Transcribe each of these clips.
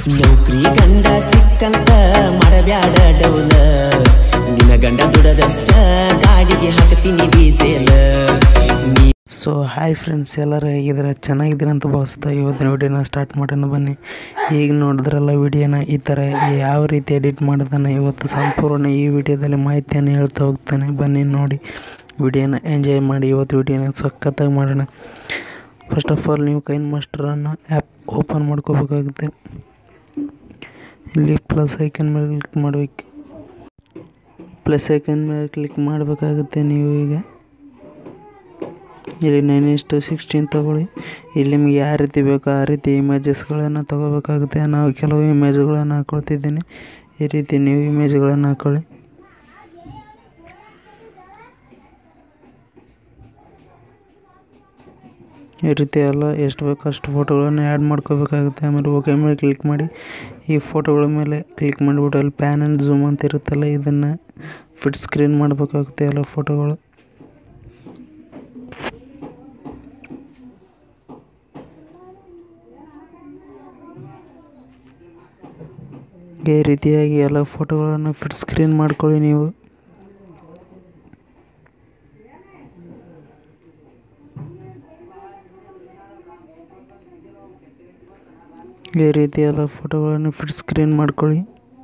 ನೌಕರಿ ಗಂಡ ಸಿಕ್ಕಂತ ಮಾಡಬ್ಯಾಡ ಡೌಲ ನಿನ್ನ ಗಂಡ ದುಡದಷ್ಟ ಗಾಡಿಗೆ ಹಾಕ್ತೀನಿ ಡೀಸೆಲ್ ನೀ ಸೊ ಹಾಯ್ ಫ್ರೆಂಡ್ಸ್ ಎಲ್ಲರೂ ಹೇಗಿದ್ದೀರಾ ಚೆನ್ನಾಗಿದ್ದೀರ ಅಂತ ಭಾವಿಸ್ತಾ ಇವತ್ತಿನ ವಿಡಿಯೋನ ಸ್ಟಾರ್ಟ್ ಮಾಡೋಣ ಬನ್ನಿ ಈಗ ನೋಡಿದ್ರಲ್ಲ ವಿಡಿಯೋನ ಈ ಥರ ಯಾವ ರೀತಿ ಎಡಿಟ್ ಮಾಡೋದನ್ನು ಇವತ್ತು ಸಂಪೂರ್ಣ ಈ ವಿಡಿಯೋದಲ್ಲಿ ಮಾಹಿತಿಯನ್ನು ಹೇಳ್ತಾ ಹೋಗ್ತಾನೆ ಬನ್ನಿ ನೋಡಿ ವಿಡಿಯೋನ ಎಂಜಾಯ್ ಮಾಡಿ ಇವತ್ತು ವಿಡಿಯೋನ ಸಖತ್ತಾಗಿ ಮಾಡೋಣ ಫಸ್ಟ್ ಆಫ್ ಆಲ್ ನೀವು ಕೈನ್ ಮಾಸ್ಟರನ್ನು ಆ್ಯಪ್ ಓಪನ್ ಮಾಡ್ಕೋಬೇಕಾಗುತ್ತೆ ಇಲ್ಲಿ ಪ್ಲಸ್ ಐಕನ್ ಮೇಲೆ ಕ್ಲಿಕ್ ಮಾಡಬೇಕು ಪ್ಲಸ್ ಐಕನ್ ಮೇಲೆ ಕ್ಲಿಕ್ ಮಾಡಬೇಕಾಗುತ್ತೆ ನೀವು ಈಗ ಇಲ್ಲಿ ನೈನ್ ಇಷ್ಟು ಸಿಕ್ಸ್ಟೀನ್ ತೊಗೊಳ್ಳಿ ಇಲ್ಲಿ ನಿಮಗೆ ಯಾವ ರೀತಿ ಬೇಕೋ ಆ ರೀತಿ ಇಮೇಜಸ್ಗಳನ್ನು ತೊಗೋಬೇಕಾಗುತ್ತೆ ನಾವು ಕೆಲವು ಇಮೇಜ್ಗಳನ್ನು ಹಾಕ್ಕೊಳ್ತಿದ್ದೀನಿ ಈ ರೀತಿ ನೀವು ಇಮೇಜ್ಗಳನ್ನು ಹಾಕ್ಕೊಳ್ಳಿ ಈ ರೀತಿ ಎಲ್ಲ ಎಷ್ಟು ಬೇಕೋ ಅಷ್ಟು ಫೋಟೋಗಳನ್ನು ಆ್ಯಡ್ ಮಾಡ್ಕೋಬೇಕಾಗುತ್ತೆ ಆಮೇಲೆ ಓಕೆ ಮೇಲೆ ಕ್ಲಿಕ್ ಮಾಡಿ ಈ ಫೋಟೋಗಳ ಮೇಲೆ ಕ್ಲಿಕ್ ಮಾಡಿಬಿಟ್ಟು ಅಲ್ಲಿ ಪ್ಯಾನ್ ಆ್ಯಂಡ್ ಝೂಮ್ ಅಂತ ಇರುತ್ತಲ್ಲ ಇದನ್ನು ಫಿಟ್ ಸ್ಕ್ರೀನ್ ಮಾಡಬೇಕಾಗುತ್ತೆ ಎಲ್ಲ ಫೋಟೋಗಳು ಈ ರೀತಿಯಾಗಿ ಎಲ್ಲ ಫೋಟೋಗಳನ್ನು ಫಿಟ್ ಸ್ಕ್ರೀನ್ ಮಾಡ್ಕೊಳ್ಳಿ ನೀವು ಈ ರೀತಿ ಎಲ್ಲ ಫೋಟೋಗಳನ್ನು ಫಿಟ್ ಸ್ಕ್ರೀನ್ ಮಾಡ್ಕೊಳ್ಳಿ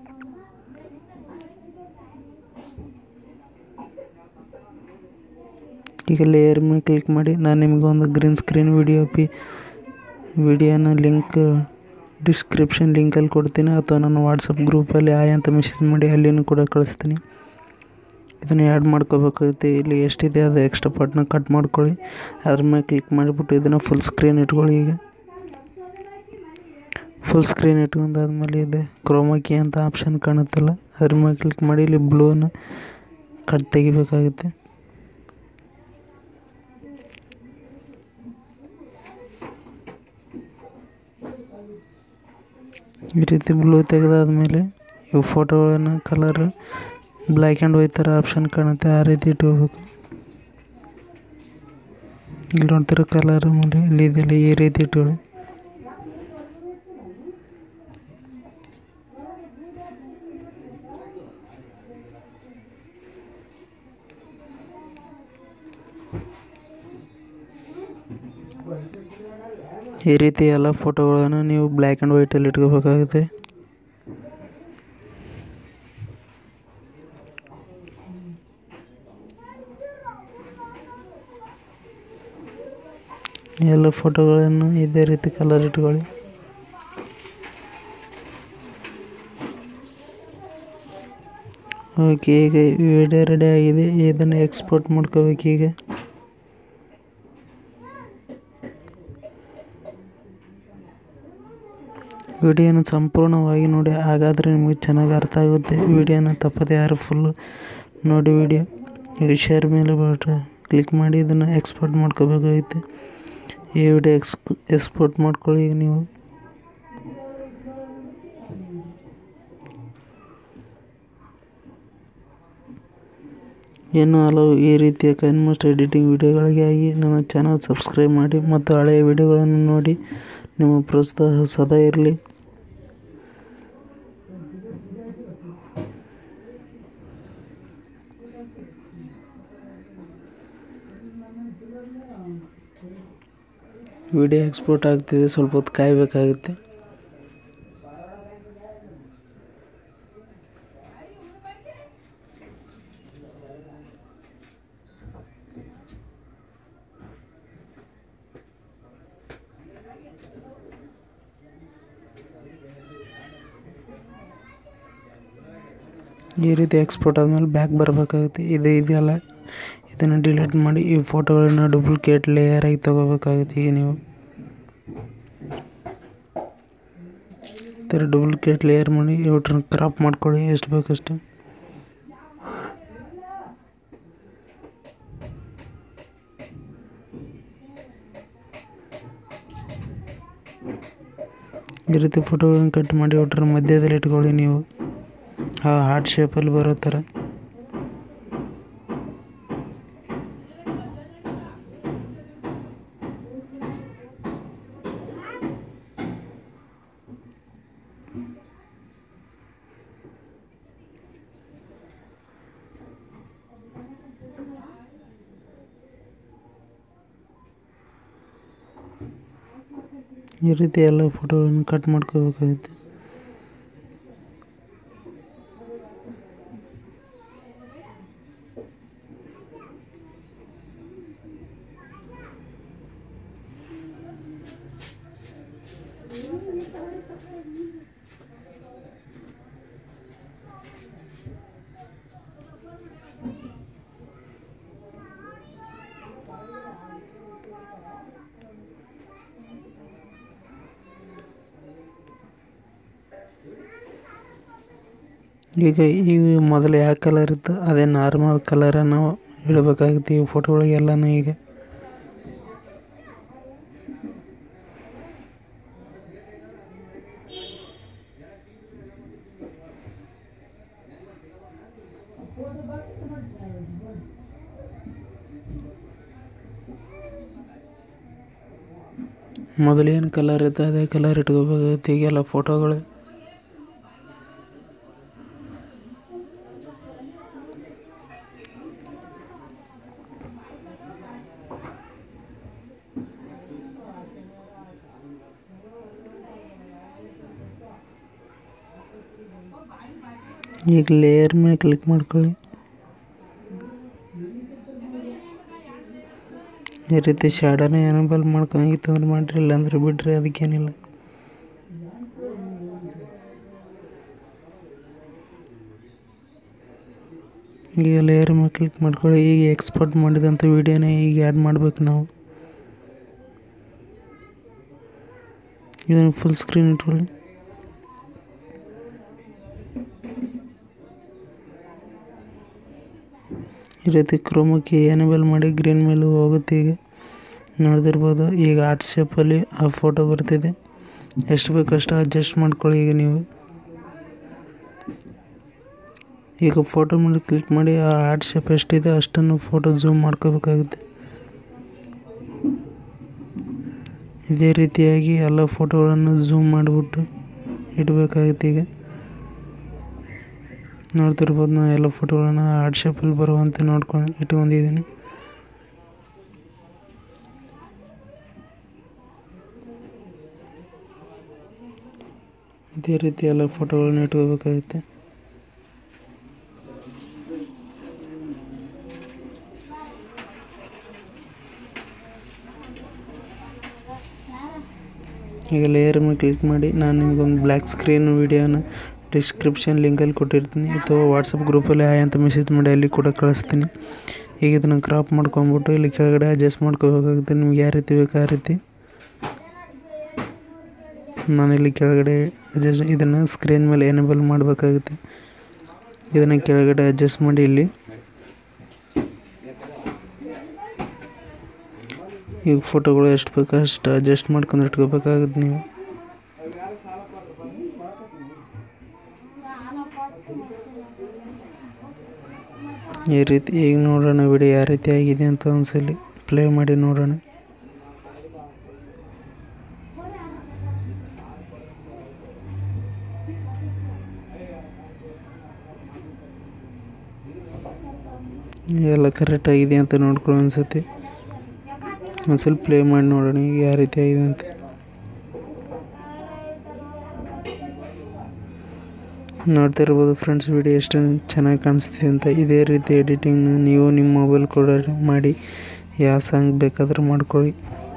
ಈಗ ಲೇಯರ್ ಮೇಲೆ ಕ್ಲಿಕ್ ಮಾಡಿ ನಾನು ನಿಮಗೆ ಒಂದು ಗ್ರೀನ್ ಸ್ಕ್ರೀನ್ ವಿಡಿಯೋ ಪಿ ವಿಡಿಯೋನ ಲಿಂಕ್ ಡಿಸ್ಕ್ರಿಪ್ಷನ್ ಲಿಂಕಲ್ಲಿ ಕೊಡ್ತೀನಿ ಅಥವಾ ನನ್ನ ವಾಟ್ಸಪ್ ಗ್ರೂಪಲ್ಲಿ ಆಯ್ ಅಂತ ಮೆಸೇಜ್ ಮಾಡಿ ಅಲ್ಲಿನೂ ಕೂಡ ಕಳಿಸ್ತೀನಿ ಇದನ್ನು ಆ್ಯಡ್ ಮಾಡ್ಕೋಬೇಕಾಗುತ್ತೆ ಇಲ್ಲಿ ಎಷ್ಟಿದೆ ಅದು ಎಕ್ಸ್ಟ್ರಾ ಪಾರ್ಟ್ನ ಕಟ್ ಮಾಡ್ಕೊಳ್ಳಿ ಅದ್ರ ಮೇಲೆ ಕ್ಲಿಕ್ ಮಾಡಿಬಿಟ್ಟು ಇದನ್ನು ಫುಲ್ ಸ್ಕ್ರೀನ್ ಇಟ್ಕೊಳ್ಳಿ ಈಗ ಫುಲ್ ಸ್ಕ್ರೀನ್ ಇಟ್ಕೊಂಡಾದ್ಮೇಲೆ ಇದೆ ಕ್ರೋಮಾಕಿ ಅಂತ ಆಪ್ಷನ್ ಕಾಣುತ್ತಲ್ಲ ಅದ್ರ ಮೇಲೆ ಕ್ಲಿಕ್ ಮಾಡಿ ಇಲ್ಲಿ ಬ್ಲೂನ ಕಟ್ ತೆಗಿಬೇಕಾಗುತ್ತೆ ಈ ರೀತಿ ಬ್ಲೂ ತೆಗೆದಾದ್ಮೇಲೆ ಇವು ಫೋಟೋಗಳನ್ನು ಕಲರ್ ಬ್ಲ್ಯಾಕ್ ಆ್ಯಂಡ್ ವೈಟ್ ಥರ ಆಪ್ಷನ್ ಕಾಣುತ್ತೆ ಆ ರೀತಿ ಇಟ್ಕೋಬೇಕು ಇಲ್ಲಿ ನೋಡ್ತಿರೋ ಕಲರ್ ಮೇಲೆ ಇಲ್ಲಿ ಇದೆಲ್ಲ ಈ ರೀತಿ ಇಟ್ಕೊಳ್ಳಿ ಈ ರೀತಿ ಎಲ್ಲ ಫೋಟೋಗಳನ್ನು ನೀವು ಬ್ಲ್ಯಾಕ್ ಆ್ಯಂಡ್ ವೈಟಲ್ಲಿ ಇಟ್ಕೋಬೇಕಾಗುತ್ತೆ ಎಲ್ಲ ಫೋಟೋಗಳನ್ನು ಇದೇ ರೀತಿ ಕಲರ್ ಇಟ್ಕೊಳ್ಳಿ ಓಕೆ ಈಗ ವಿಡಿಯೋ ರೆಡಿ ಆಗಿದೆ ಇದನ್ನು ಎಕ್ಸ್ಪೋರ್ಟ್ ಮಾಡ್ಕೋಬೇಕು ಈಗ ವಿಡಿಯೋನ ಸಂಪೂರ್ಣವಾಗಿ ನೋಡಿ ಹಾಗಾದರೆ ನಿಮಗೆ ಚೆನ್ನಾಗಿ ಅರ್ಥ ಆಗುತ್ತೆ ವಿಡಿಯೋನ ತಪ್ಪದೆ ಯಾರು ಫುಲ್ಲು ನೋಡಿ ವಿಡಿಯೋ ಈಗ ಶೇರ್ ಮೇಲೆ ಬಟ ಕ್ಲಿಕ್ ಮಾಡಿ ಇದನ್ನು ಎಕ್ಸ್ಪೋರ್ಟ್ ಮಾಡ್ಕೋಬೇಕಾಗುತ್ತೆ ಈ ವಿಡಿಯೋ ಎಕ್ಸ್ ಎಕ್ಸ್ಪೋರ್ಟ್ ಮಾಡ್ಕೊಳ್ಳಿ ಈಗ ನೀವು ಇನ್ನು ಹಲವು ಈ ರೀತಿಯ ಕೈನ್ಮಸ್ಟ್ ಎಡಿಟಿಂಗ್ ವಿಡಿಯೋಗಳಿಗಾಗಿ ನನ್ನ ಚಾನಲ್ ಸಬ್ಸ್ಕ್ರೈಬ್ ಮಾಡಿ ಮತ್ತು ಹಳೆಯ ವಿಡಿಯೋಗಳನ್ನು ನೋಡಿ ನಿಮ್ಮ ಪ್ರೋತ್ಸಾಹ ಸದಾ ಇರಲಿ ವಿಡಿಯೋ ಎಕ್ಸ್ಪೋರ್ಟ್ ಆಗ್ತಿದೆ ಸ್ವಲ್ಪ ಹೊತ್ತು ಕಾಯಬೇಕಾಗುತ್ತೆ ಈ ರೀತಿ ಎಕ್ಸ್ಪೋರ್ಟ್ ಆದಮೇಲೆ ಬ್ಯಾಕ್ ಬರಬೇಕಾಗುತ್ತೆ ಇದು ಇದೆಯಲ್ಲ ಇದನ್ನು ಡಿಲೀಟ್ ಮಾಡಿ ಈ ಫೋಟೋಗಳನ್ನ ಡೂಪ್ಲಿಕೇಟ್ ಲೇಯರ್ ಆಗಿ ತೊಗೋಬೇಕಾಗುತ್ತೆ ಈಗ ನೀವು ಈ ಥರ ಡೂಪ್ಲಿಕೇಟ್ ಲೇಯರ್ ಮಾಡಿ ಇವ್ರನ್ನ ಕ್ರಾಪ್ ಮಾಡ್ಕೊಳ್ಳಿ ಎಷ್ಟು ಬೇಕಷ್ಟು ಈ ರೀತಿ ಫೋಟೋಗಳನ್ನ ಕಟ್ ಮಾಡಿ ಒಟ್ಟರ ಮಧ್ಯದಲ್ಲಿ ಇಟ್ಕೊಳ್ಳಿ ನೀವು ಆ ಹಾರ್ಟ್ ಶೇಪಲ್ಲಿ ಬರೋ ಥರ ಈ ರೀತಿ ಎಲ್ಲ ಫೋಟೋಗಳನ್ನು ಕಟ್ ಮಾಡ್ಕೋಬೇಕಾಗುತ್ತೆ ಈಗ ಈ ಮೊದಲು ಯಾವ ಕಲರ್ ಇತ್ತು ಅದೇ ನಾರ್ಮಲ್ ಕಲರನ್ನು ಇಡಬೇಕಾಗುತ್ತೆ ಈ ಫೋಟೋಗಳಿಗೆಲ್ಲನೂ ಈಗ ಮೊದಲು ಏನು ಕಲರ್ ಇತ್ತು ಅದೇ ಕಲರ್ ಇಟ್ಕೋಬೇಕಾಗುತ್ತೆ ಈಗೆಲ್ಲ ಫೋಟೋಗಳು ಈಗ ಲೇಯರ್ ಮೇಲೆ ಕ್ಲಿಕ್ ಮಾಡ್ಕೊಳ್ಳಿ ಈ ರೀತಿ ಶಾಡೋನ ಏನಬಲ್ ಮಾಡ್ಕೊಂಗಿತ್ತಂದ್ರೆ ಮಾಡಿರಿ ಇಲ್ಲಾಂದ್ರೆ ಬಿಡ್ರಿ ಅದಕ್ಕೇನಿಲ್ಲ ಈಗ ಲೇಯರ್ ಮೇಲೆ ಕ್ಲಿಕ್ ಮಾಡ್ಕೊಳ್ಳಿ ಈಗ ಎಕ್ಸ್ಪೋರ್ಟ್ ಮಾಡಿದಂಥ ವೀಡಿಯೋನ ಈಗ ಆ್ಯಡ್ ಮಾಡ್ಬೇಕು ನಾವು ಇದನ್ನು ಫುಲ್ ಸ್ಕ್ರೀನ್ ಇಟ್ಕೊಳ್ಳಿ ಈ ರೀತಿ ಕ್ರೋಮಕ್ಕೆ ಎನೇಬಲ್ ಮಾಡಿ ಗ್ರೀನ್ ಮೇಲೆ ಹೋಗುತ್ತೆ ಈಗ ನೋಡ್ದಿರ್ಬೋದು ಈಗ ಆರ್ಟ್ ಶೇಪಲ್ಲಿ ಆ ಫೋಟೋ ಬರ್ತಿದೆ ಎಷ್ಟು ಬೇಕಷ್ಟು ಅಡ್ಜಸ್ಟ್ ಮಾಡ್ಕೊಳ್ಳಿ ಈಗ ನೀವು ಈಗ ಫೋಟೋ ಮೇಲೆ ಕ್ಲಿಕ್ ಮಾಡಿ ಆ ಆರ್ಟ್ ಶೇಪ್ ಎಷ್ಟಿದೆ ಅಷ್ಟನ್ನು ಫೋಟೋ ಝೂಮ್ ಮಾಡ್ಕೋಬೇಕಾಗುತ್ತೆ ಇದೇ ರೀತಿಯಾಗಿ ಎಲ್ಲ ಫೋಟೋಗಳನ್ನು ಝೂಮ್ ಮಾಡಿಬಿಟ್ಟು ಇಡಬೇಕಾಗುತ್ತೆ ಈಗ ನೋಡ್ತಿರ್ಬೋದು ನಾನು ಎಲ್ಲ ಫೋಟೋಗಳನ್ನ ಆರ್ಟ್ ಶೇಪಲ್ಲಿ ಬರುವಂತೆ ನೋಡ್ಕೊಂಡು ಇಟ್ಕೊಂಡಿದ್ದೀನಿ ಇದೇ ರೀತಿ ಎಲ್ಲ ಫೋಟೋಗಳನ್ನ ಇಟ್ಕೋಬೇಕಾಗುತ್ತೆ ಈಗ ಲೇಯರ್ ಮೇಲೆ ಕ್ಲಿಕ್ ಮಾಡಿ ನಾನು ನಿಮ್ಗೊಂದು ಬ್ಲ್ಯಾಕ್ ಸ್ಕ್ರೀನ್ ವೀಡಿಯೋನ ಡಿಸ್ಕ್ರಿಪ್ಷನ್ ಲಿಂಕಲ್ಲಿ ಕೊಟ್ಟಿರ್ತೀನಿ ಅಥವಾ ವಾಟ್ಸಪ್ ಗ್ರೂಪಲ್ಲಿ ಹಾಯ್ ಅಂತ ಮೆಸೇಜ್ ಮಾಡಿ ಅಲ್ಲಿ ಕೂಡ ಕಳಿಸ್ತೀನಿ ಈಗ ಇದನ್ನು ಕ್ರಾಪ್ ಮಾಡ್ಕೊಂಬಿಟ್ಟು ಇಲ್ಲಿ ಕೆಳಗಡೆ ಅಡ್ಜಸ್ಟ್ ಮಾಡ್ಕೋಬೇಕಾಗುತ್ತೆ ನಿಮ್ಗೆ ಯಾವ ರೀತಿ ಬೇಕು ಆ ರೀತಿ ನಾನಿಲ್ಲಿ ಕೆಳಗಡೆ ಅಡ್ಜಸ್ಟ್ ಇದನ್ನು ಸ್ಕ್ರೀನ್ ಮೇಲೆ ಎನೇಬಲ್ ಮಾಡಬೇಕಾಗುತ್ತೆ ಇದನ್ನು ಕೆಳಗಡೆ ಅಡ್ಜಸ್ಟ್ ಮಾಡಿ ಇಲ್ಲಿ ಈಗ ಫೋಟೋಗಳು ಎಷ್ಟು ಬೇಕೋ ಅಷ್ಟು ಅಡ್ಜಸ್ಟ್ ಮಾಡ್ಕೊಂಡು ಇಟ್ಕೋಬೇಕಾಗುತ್ತೆ ನೀವು ಈ ರೀತಿ ಈಗ ನೋಡೋಣ ವಿಡಿಯೋ ಯಾವ ರೀತಿ ಆಗಿದೆ ಅಂತ ಒಂದ್ಸಲಿ ಪ್ಲೇ ಮಾಡಿ ನೋಡೋಣ ಎಲ್ಲ ಕರೆಕ್ಟ್ ಆಗಿದೆ ಅಂತ ನೋಡ್ಕೊಳ್ಳೋ ಅನ್ಸತಿ ಒಂದ್ಸಲ ಪ್ಲೇ ಮಾಡಿ ನೋಡೋಣ ಈಗ ಯಾವ ರೀತಿ ಆಗಿದೆ ಅಂತ ನೋಡ್ತಾ ಇರ್ಬೋದು ಫ್ರೆಂಡ್ಸ್ ವಿಡಿಯೋ ಎಷ್ಟು ಚೆನ್ನಾಗಿ ಕಾಣಿಸ್ತಿದೆ ಅಂತ ಇದೇ ರೀತಿ ಎಡಿಟಿಂಗ್ನ ನೀವು ನಿಮ್ಮ ಮೊಬೈಲ್ ಕೂಡ ಮಾಡಿ ಯಾವ ಸಾಂಗ್ ಬೇಕಾದ್ರೆ ಮಾಡ್ಕೊಳ್ಳಿ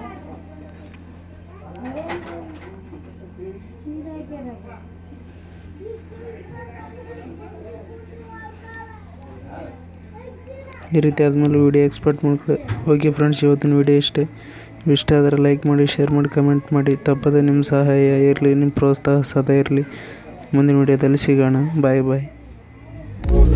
ಈ ರೀತಿ ಆದಮೇಲೆ ವಿಡಿಯೋ ಎಕ್ಸ್ಪೋರ್ಟ್ ಮಾಡ್ಕೊಳ್ಳಿ ಓಕೆ ಫ್ರೆಂಡ್ಸ್ ಇವತ್ತಿನ ವಿಡಿಯೋ ಇಷ್ಟೇ ಇಷ್ಟ ಆದರೆ ಲೈಕ್ ಮಾಡಿ ಶೇರ್ ಮಾಡಿ ಕಮೆಂಟ್ ಮಾಡಿ ತಪ್ಪದೆ ನಿಮ್ಮ ಸಹಾಯ ಇರಲಿ ನಿಮ್ಮ ಪ್ರೋತ್ಸಾಹ ಸದಾ ಇರಲಿ ಮುಂದಿನ ವಿಡಿಯೋದಲ್ಲಿ ಸಿಗೋಣ ಬಾಯ್ ಬಾಯ್